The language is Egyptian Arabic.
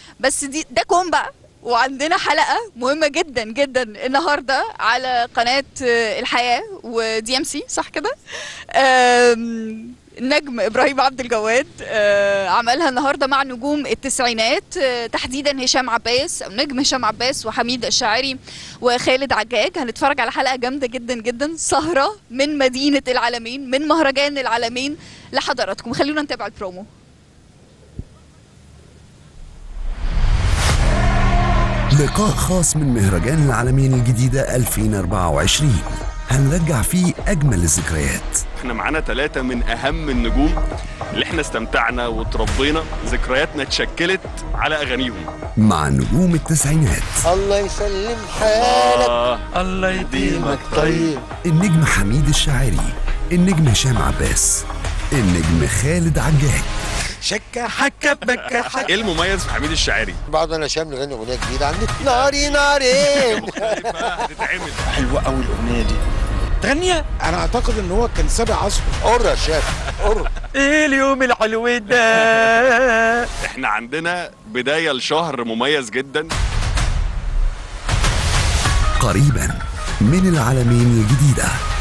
بس دي ده كوم بقى وعندنا حلقة مهمة جدا جدا النهاردة على قناة آه، الحياة ودي ام سي صح كده؟ آم، النجم ابراهيم عبد الجواد آه، عملها النهارده مع نجوم التسعينات آه، تحديدا هشام عباس او نجم هشام عباس وحميد الشاعري وخالد عجاج هنتفرج على حلقه جامده جدا جدا سهره من مدينه العالمين من مهرجان العالمين لحضراتكم خلونا نتابع البرومو لقاء خاص من مهرجان العالمين الجديدة 2024 هنرجع فيه أجمل الذكريات احنا معانا ثلاثة من أهم النجوم اللي احنا استمتعنا وتربينا ذكرياتنا اتشكلت على أغانيهم مع نجوم التسعينات الله يسلم حالك آه الله يديمك طيب النجم حميد الشاعري النجم هشام عباس النجم خالد عجاج شكة حكة بكة حكة ايه المميز في حميد الشاعري؟ بعد انا شام نغني اغنيه جديده عندي ناري نارين مختلفة هتتعمل حلوة قوي الأغنية دي تغنيها انا اعتقد ان هو كان سابق عصره قر يا شاب قر ايه اليوم الحلو ده احنا عندنا بداية لشهر مميز جدا قريبا من العالمين الجديدة